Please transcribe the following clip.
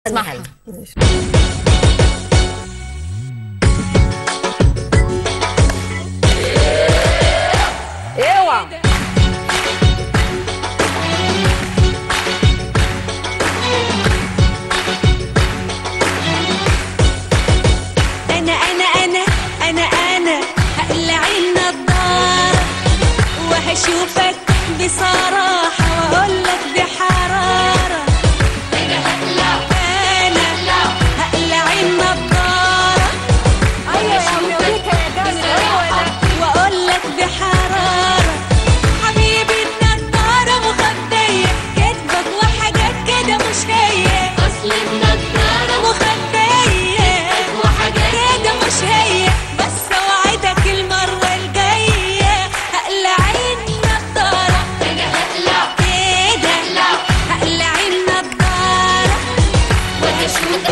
اسمعها اوعى أنا أنا أنا أنا أنا هقلع النضارة وهشوفك بصراحة وأقولك بحرارة أنا هقلع أنا هقلع النضارة وهشوفك بصراحة وأقولك بحرارة حبيبي النضارة مخبية كدبك وحاجات كده مش هي أصل النضارة مخبية وحاجات كده مش هي بس اوعدك المرة الجاية هقلع النضارة أنا هقلع كده هقلع هقلع النضارة وهشوفك